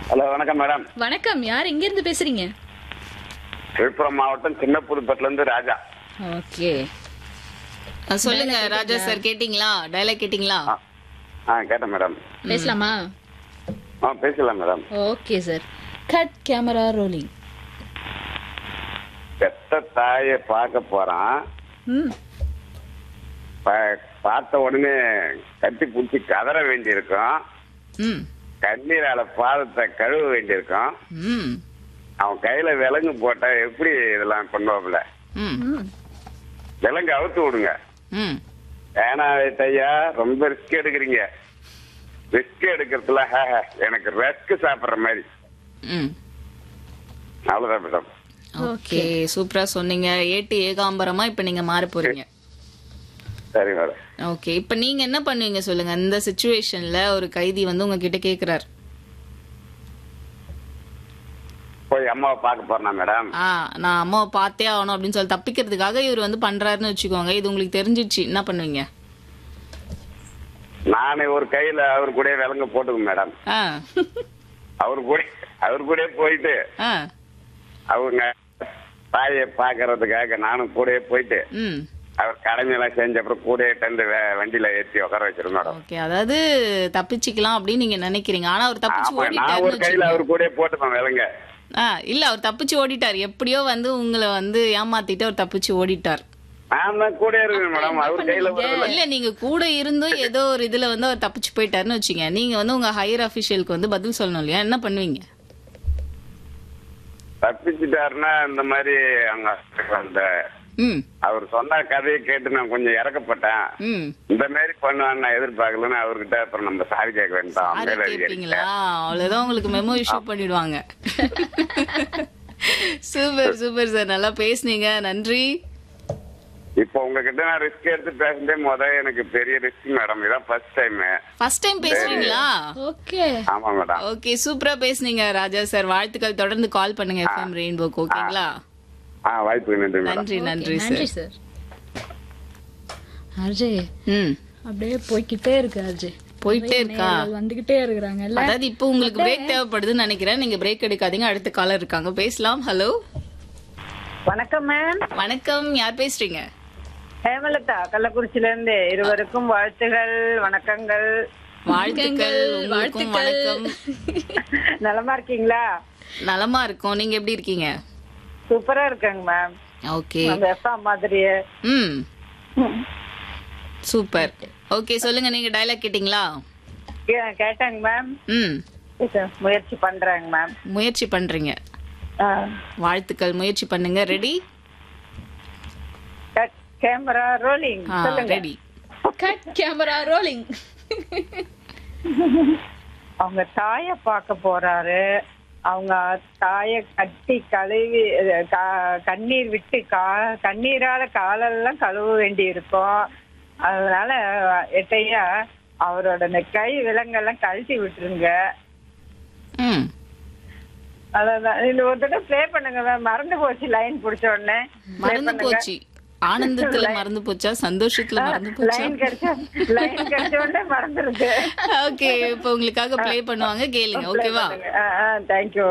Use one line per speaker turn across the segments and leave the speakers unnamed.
Hello வணக்கம் madam
வணக்கம் யார் எங்க இருந்து பேசுறீங்க
விழுப்புரம் மாவட்டம் சின்ன புதுப்பட்டுல இருந்து ராஜா
ஓகே
அஹ் சொல்லுங்க ராஜா சார் கேட்டிங்களா டயலாக் கேட்டிங்களா
ஆ ஆ கேட்டேன் மேடம்
பேசலாமா
ஆ பேசலாம் madam
okay sir cut camera rolling
பெத்த தாயை பார்க்க போறான்
ம்
பா- பார்த்த உடனே கட்டி பிடிச்சி கதற வேண்டியிருக்கும்
ம்
கண்ணீரால பாதத்தை கழுவ வேண்டியிருக்கும்
ம்
அவன் கையில விலங்கு போட்டா எப்படி இதெல்லாம் பண்ணுவாப்புல
ம்
ம்
விலங்கு அவுத்து விடுங்க
ம்
வேணா ஐயா ரொம்ப ரிஸ்க் எடுக்கிறீங்க ரிஸ்க் எடுக்கிறதுல ஹே, ஹே, எனக்கு ரெஸ்க் சாப்பிடுற மாதிரி
ம்
அவ்வளவுதான் மேடம்
ஓகே சூப்பரா சொன்னீங்க ஏட்டு ஏகாம்பரமா இப்ப நீங்க மாற போறீங்க
சரி மேடம்
ஓகே இப்ப நீங்க என்ன பண்ணுவீங்க சொல்லுங்க இந்த சுச்சுவேஷன்ல ஒரு கைதி வந்து உங்ககிட்ட கேக்குறாரு
போய் அம்மாவை பார்க்க போறேனா மேடம்
ஆ நான் அம்மாவை பார்த்தே ஆகணும் அப்படின்னு சொல்லி தப்பிக்கிறதுக்காக இவர் வந்து பண்றாருன்னு வச்சுக்கோங்க இது உங்களுக்கு தெரிஞ்சிச்சு என்ன பண்ணுவீங்க
நானே ஒரு கையில அவர் கூட விலங்க போட்டுக்கும் மேடம்
ஆ
அவர் கூட அவர் கூட போயிட்டு
ஆ
அவங்க தாயை பாக்குறதுக்காக நானும் கூடயே போயிட்டு
ம்
அவர் கடமையெல்லாம் செஞ்ச அப்புறம் கூடயே டந்து வண்டியில ஏத்தி உட்கார வச்சிருந்தோம் மேடம்
ஓகே அதாவது தப்பிச்சுக்கலாம் அப்படின்னு நீங்க நினைக்கிறீங்க ஆனா அவர் தப்பிச்சு
ஆமா நான் ஒரு
ஓடிட்டாருன்னு
கையில
வச்சுக்கோங்க.
அவர் கூட போட்டுப்பேன் விலங்க
ஆ இல்ல அவர் தப்பிச்சு ஓடிட்டார் எப்படியோ வந்து உங்களை வந்து ஏமாத்திட்டு அவர் தப்பிச்சு ஓடிட்டார்
நான் தான் கூட இருக்கேன் மேடம் அவர் கையில வரல
இல்ல நீங்க கூட இருந்தும் ஏதோ ஒரு இதுல வந்து அவர் தப்பிச்சு போயிட்டாருன்னு வச்சுங்க நீங்க வந்து உங்க ஹையர் அபிஷியலுக்கு வந்து பதில் சொல்லணும் இல்லையா என்ன பண்ணுவீங்க
தப்பிச்சுட்டாருன்னா இந்த மாதிரி அங்க அந்த
ம்
அவர் சொன்ன கதையை கேட்டு நான் கொஞ்சம் இறக்கப்பட்டேன்
ம்
இந்த மாதிரி பண்ணுவான்னு நான் எதிர்பார்க்கலன்னு அவர்கிட்ட அப்புறம் நம்ம சாரி கேட்க வேண்டாம்
யாரு
மேலதிகாரி
கேட்பீங்களா அவ்வளவுதான் உங்களுக்கு மெமோ இஷ்யூ பண்ணிடுவாங்க சூப்பர் சூப்பர் சார் நல்லா பேசுனீங்க நன்றி
இப்போ உங்ககிட்ட நான் ரிஸ்க் எடுத்து பேசுனதே முத எனக்கு பெரிய ரிஸ்க் மேடம் இதான் ஃபர்ஸ்ட் டைம்
ஃபர்ஸ்ட் டைம் பேசுறீங்களா
ஓகே
ஆமா மேடம்
ஓகே சூப்பரா பேசுனீங்க ராஜா சார் வாழ்த்துக்கள் தொடர்ந்து கால் பண்ணுங்க எஃப்எம் ரெயின்போக்கு ஓகேங்களா
ஆ வாய்ப்புக்கு நன்றி மேடம்
நன்றி நன்றி
நன்றி
சார்
சார் அர்ஜய்
ம்
அப்படியே போய்க்கிட்டே இருக்கு அர்ஜய்
போயிட்டே இருக்கா
நேயர்கள் வந்துகிட்டே இருக்கிறாங்கல்ல
அதாவது இப்போ உங்களுக்கு பிரேக் தேவைப்படுதுன்னு நினைக்கிறேன் நீங்க பிரேக் எடுக்காதீங்க அடுத்த காலர் இருக்காங்க பேசலாம் ஹலோ
வணக்கம் மேம்
வணக்கம் யார் பேசுறீங்க
ஹேமலதா கள்ளக்குறிச்சில இருந்து இருவருக்கும் வாழ்த்துகள் வணக்கங்கள்
வாழ்த்துக்கள் உங்களுக்கும் வணக்கம்
நலமா இருக்கீங்களா
நலமா இருக்கோம் நீங்க எப்படி இருக்கீங்க
சூப்பரா இருக்கேங்க மேம்
ஓகே
அந்த எஃப்ஆ மாதிரியே
ம் சூப்பர் ஓகே சொல்லுங்க நீங்க டயலாக் கேட்டிங்களா
கே- கேட்டேங்க மேம்
ம்
முயற்சி பண்றேங்க மேம்
முயற்சி பண்றீங்க வாழ்த்துக்கள் முயற்சி பண்ணுங்க ரெடி
கேமரா ரோலிங் சொல்லுங்க
ரெடி
கட் கேமரா ரோலிங்
அவங்க தாய பார்க்க போறாரு அவங்க தாய கட்டி கழுவி அஹ், கா- கண்ணீர் விட்டு கா கண்ணீரால காலெல்லாம் கழுவ வேண்டி இருக்கும் அதனால எட்டையா அவரோட இந்த கை விலங்கெல்லாம் கழட்டி விட்டுருங்க
ம்
அதான் இந்த ஒரு தடவை ப்ளே பண்ணுங்க ma'am. மறந்து போச்சு லைன் பிடிச்ச உடனே Play
மறந்து
பண்ணுங்க.
போச்சு ஆனந்தத்துல மறந்து போச்சா சந்தோஷத்துல மறந்து போச்சா
லைன் கிடைச்ச லைன் கிடைச்ச உடனே மறந்துருது
ஓகே இப்போ உங்களுக்காக ப்ளே பண்ணுவாங்க கேளுங்க ஓகேவா
தேங்க்யூ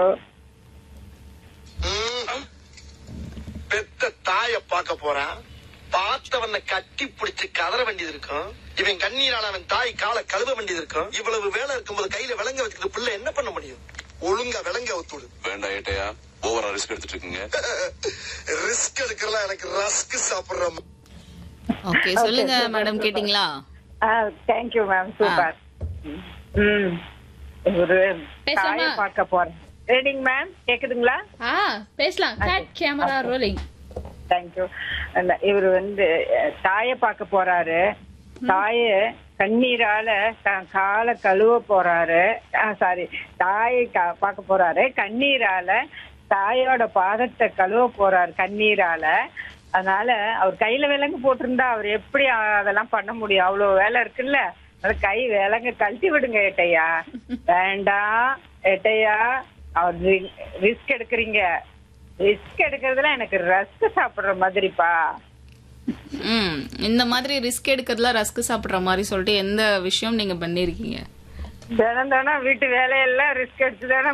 பெத்த தாய பார்க்க போறான் பார்த்தவன கட்டி பிடிச்சு கதற வேண்டியது இருக்கும் இவன் கண்ணீரால அவன் தாய் காலை கழுவ வேண்டியது இருக்கும் இவ்வளவு வேலை இருக்கும்போது கையில விலங்க வச்சுக்கிட்டு பிள்ளை என்ன பண்ண முடியும் ஒழுங்கா விலங்க ஒத்துடு
வேண்டாம் ஏட்டையா ஓவரா ரிஸ்க் எடுத்துட்டு இருக்கீங்க
ரிஸ்க் எடுக்கலாம் எனக்கு ரஸ்க் சாப்பிடுற
ஓகே சொல்லுங்க மேடம் கேட்டிங்களா
தேங்க்யூ மேம் சூப்பர் ம் ஒரு
பேசலாமா?
தாய பார்க்க போறேன் ரெடிங் மேம் கேக்குதுங்களா
ஆ பேசலாம் கட் கேமரா ரோலிங்
தேங்க்யூ இவர் வந்து அஹ், தாய பார்க்க போறாரு தாய கண்ணீரால க- காலை கழுவ போறாரு சாரி தாயை க- பார்க்க போறாரு கண்ணீரால தாயோட பாதத்தை கழுவ போறாரு கண்ணீரால அதனால அவர் கையில விலங்கு போட்டிருந்தா அவர் எப்படி அதெல்லாம் பண்ண முடியும் அவ்வளவு வேலை இருக்குல்ல அது கை விலங்கு கழட்டி விடுங்க ஏட்டையா வேண்டாம் ஏட்டையா அவர் ரிஸ்க் எடுக்கிறீங்க ரிஸ்க் எடுக்கிறதுல எனக்கு ரஸ்க் சாப்பிடுற மாதிரிப்பா
ம் இந்த மாதிரி ரிஸ்க் எடுக்கிறதுல ரஸ்க் சாப்பிடுற மாதிரி சொல்லிட்டு எந்த விஷயம் நீங்க பண்ணிருக்கீங்க
தினம் தினம் வீட்டு வேலையெல்லாம் ரிஸ்க் எடுத்து தானே